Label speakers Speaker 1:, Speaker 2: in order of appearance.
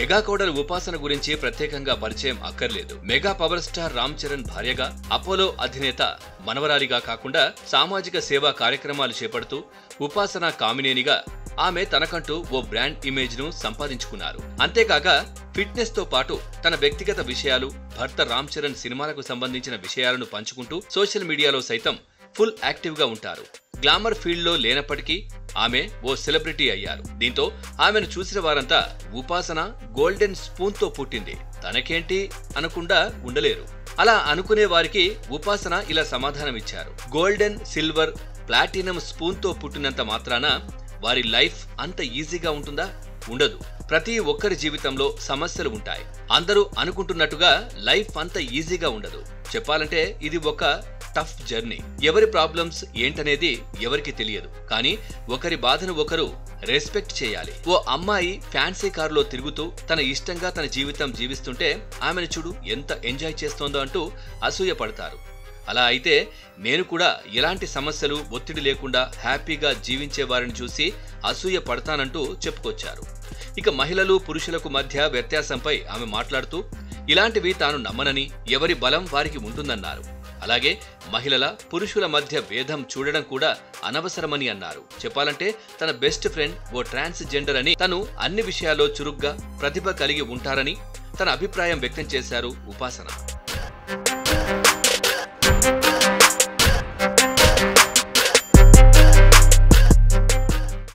Speaker 1: mega కోడలు ఉపాసన గురించి ప్రత్యేకంగా పరిచయం అక్కర్లేదు mega power star Ram Charan భార్యగా అపోలో అధినేత మనవరాలిగా కాకుండా సామాజిక సేవా కార్యక్రమాలు చేపడుతూ ఉపాసన కామినేనిగా ఆమె తనకంటూ ఓ బ్రాండ్ ఇమేజ్ ను సంపాదించుకున్నారు అంతేకాక ఫిట్నెస్ తో పాటు తన వ్యక్తిగత విషయాలు భర్త రామ్ చరణ్ సినిమాలకు సంబంధించిన విషయాలను పంచుకుంటూ సోషల్ మీడియాలో సైతం ఫుల్ యాక్టివ్ గా ఉంటారు గ్లామర్ ఫీల్డ్ లో లేనప్పటికీ ఆమె ఓ సెలబ్రిటీ అయ్యారు దీంతో ఆమెను చూసిన వారంతా ఉపాసన గోల్డెన్ స్పూన్ తో పుట్టింది తనకేంటి అనకుండా ఉండలేరు అలా అనుకునే వారికి ఉపాసన ఇలా సమాధానమిచ్చారు గోల్డెన్ సిల్వర్ ప్లాటినం స్పూన్ తో పుట్టినంత మాత్రాన వారి లైఫ్ అంత ఈజీగా ఉంటుందా ఉండదు ప్రతి ఒక్కరి జీవితంలో సమస్యలు ఉంటాయి అందరూ అనుకుంటున్నట్టుగా లైఫ్ అంత ఈజీగా ఉండదు చెప్పాలంటే ఇది ఒక టఫ్ జర్నీ ఎవరి ప్రాబ్లమ్స్ ఏంటనేది ఎవరికి తెలియదు కానీ ఒకరి బాధను ఒకరు రెస్పెక్ట్ చేయాలి ఓ అమ్మాయి ఫ్యాన్సీ కారులో తిరుగుతూ తన ఇష్టంగా తన జీవితం జీవిస్తుంటే ఆమెను చూడు ఎంత ఎంజాయ్ చేస్తోందో అంటూ అసూయ పడతారు అలా అయితే నేను కూడా ఎలాంటి సమస్యలు ఒత్తిడి లేకుండా హ్యాపీగా జీవించే వారిని చూసి అసూయ పడతానంటూ చెప్పుకొచ్చారు ఇక మహిళలు పురుషులకు మధ్య వ్యత్యాసంపై ఆమె మాట్లాడుతూ ఇలాంటివి తాను నమ్మనని ఎవరి బలం వారికి ఉంటుందన్నారు అలాగే మహిళల పురుషుల మధ్య భేదం చూడడం కూడా అనవసరమని అన్నారు చెప్పాలంటే తన బెస్ట్ ఫ్రెండ్ ఓ ట్రాన్స్ జెండర్ అని తను అన్ని విషయాల్లో చురుగ్గా ప్రతిభ కలిగి ఉంటారని తన అభిప్రాయం వ్యక్తం చేశారు ఉపాసన